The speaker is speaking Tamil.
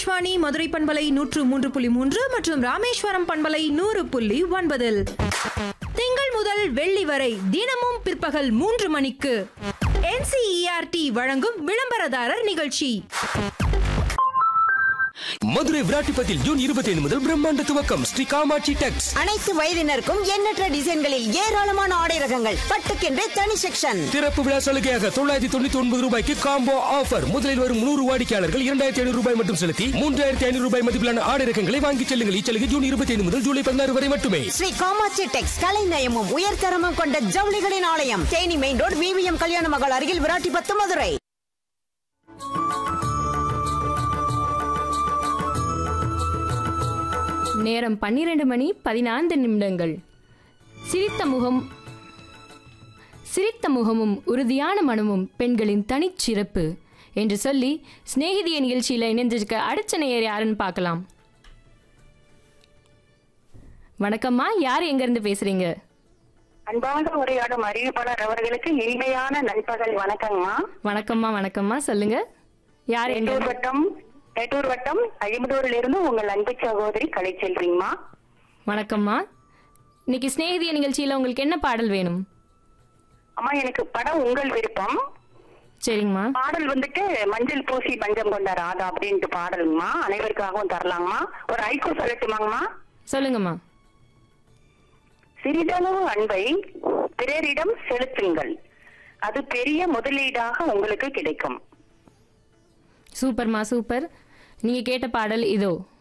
ஆகாஷ்வாணி மதுரை பண்பலை நூற்று மூன்று புள்ளி மூன்று மற்றும் ராமேஸ்வரம் பண்பலை நூறு புள்ளி ஒன்பதில் திங்கள் முதல் வெள்ளி வரை தினமும் பிற்பகல் மூன்று மணிக்கு என்சிஇஆர்டி வழங்கும் விளம்பரதாரர் நிகழ்ச்சி மதுரை விராட்டிப்பத்தில் ஜூன் இருபத்தி ஐந்து முதல் பிரம்மாண்ட துவக்கம் ஸ்ரீ காமாட்சி டெக்ஸ் அனைத்து வயதினருக்கும் எண்ணற்ற டிசைன்களில் ஏராளமான ஆடை ரகங்கள் பட்டுக்கென்றே தனி செக்ஷன் திறப்பு விழா சலுகையாக தொள்ளாயிரத்தி தொண்ணூத்தி ஒன்பது ரூபாய்க்கு காம்போ ஆஃபர் முதலில் வரும் நூறு வாடிக்கையாளர்கள் இரண்டாயிரத்தி ஐநூறு ரூபாய் மட்டும் செலுத்தி மூன்றாயிரத்தி ஐநூறு ரூபாய் மதிப்பிலான ஆடை ரகங்களை வாங்கிச் செல்லுங்கள் இச்சலுகை ஜூன் இருபத்தி ஐந்து முதல் ஜூலை பதினாறு வரை மட்டுமே ஸ்ரீ காமாட்சி டெக்ஸ் கலைநயமும் உயர்தரமும் கொண்ட ஜவுளிகளின் ஆலயம் தேனி மெயின் ரோடு விவிஎம் கல்யாண மகள் அருகில் விராட்டிபத்து மதுரை நேரம் பன்னிரண்டு மணி பதினான்கு நிமிடங்கள் சிரித்த முகம் சிரித்த முகமும் உறுதியான மனமும் பெண்களின் தனிச்சிறப்பு என்று சொல்லி சிநேகிதிய நிகழ்ச்சியில் இணைஞ்சிருக்க அடுத்த நேயர் யாருன்னு பார்க்கலாம் வணக்கம்மா யார் எங்கேருந்து பேசுறீங்க அன்பாக உரையாடும் அறிவிப்பாளர் அவர்களுக்கு இனிமையான நண்பகல் வணக்கங்கம்மா வணக்கம்மா வணக்கம்மா சொல்லுங்க யார் எங்க மேட்டூர் வட்டம் மேட்டூர் வட்டம் அழிமுதூரில் இருந்து உங்கள் அன்பு சகோதரி கலை செல்வீங்கம்மா வணக்கம்மா இன்னைக்கு சிநேகிதிய நிகழ்ச்சியில் உங்களுக்கு என்ன பாடல் வேணும் அம்மா எனக்கு படம் உங்கள் விருப்பம் சரிங்கம்மா பாடல் வந்துட்டு மஞ்சள் பூசி பஞ்சம் கொண்ட ராதா அப்படின்ட்டு பாடலுங்கம்மா அனைவருக்காகவும் தரலாங்கம்மா ஒரு ஐக்கூ சொல்லட்டுமாங்கம்மா சொல்லுங்கம்மா சிறிதளவு அன்பை பிறரிடம் செலுத்துங்கள் அது பெரிய முதலீடாக உங்களுக்கு கிடைக்கும் சூப்பர்மா சூப்பர் நீங்க கேட்ட பாடல் இதோ